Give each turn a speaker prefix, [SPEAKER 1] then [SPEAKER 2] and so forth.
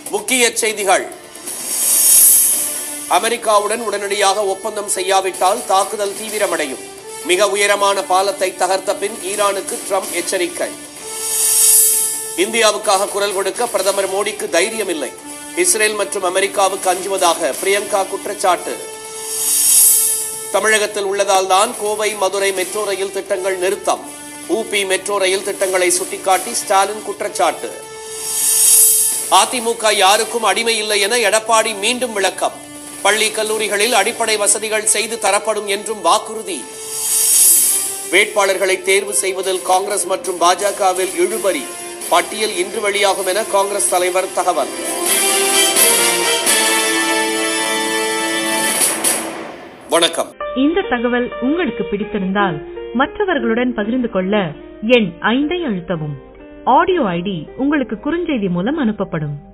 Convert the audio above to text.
[SPEAKER 1] முக்கிய செய்திகள் அமெரிக்காவுடன் உடனடியாக ஒப்பந்தம் செய்யாவிட்டால் தாக்குதல் தீவிரமடையும் மிக உயரமான பாலத்தை தகர்த்த பின் ஈரானுக்கு ட்ரம்ப் எச்சரிக்கை இந்தியாவுக்காக குரல் கொடுக்க பிரதமர் மோடிக்கு தைரியம் இல்லை இஸ்ரேல் மற்றும் அமெரிக்காவுக்கு அஞ்சுவதாக பிரியங்கா குற்றச்சாட்டு தமிழகத்தில் உள்ளதால் தான் கோவை மதுரை மெட்ரோ ரயில் திட்டங்கள் நிறுத்தம் ஊபி மெட்ரோ ரயில் திட்டங்களை சுட்டிக்காட்டி ஸ்டாலின் குற்றச்சாட்டு அதிமுக யாருக்கும் அடிமை இல்லை என எடப்பாடி மீண்டும் விளக்கம் பள்ளி கல்லூரிகளில் அடிப்படை வசதிகள் செய்து தரப்படும் என்றும் வாக்குறுதி வேட்பாளர்களை தேர்வு செய்வதில் காங்கிரஸ் மற்றும் பாஜகவில் இழுபறி பட்டியல் இன்று வெளியாகும் என காங்கிரஸ் தலைவர் தகவல் வணக்கம்
[SPEAKER 2] இந்த தகவல் உங்களுக்கு பிடித்திருந்தால் மற்றவர்களுடன் பகிர்ந்து கொள்ள எண் ஐந்தை அழுத்தவும் ஆடியோ ஐடி உங்களுக்கு குறுஞ்செய்தி மூலம் அனுப்பப்படும்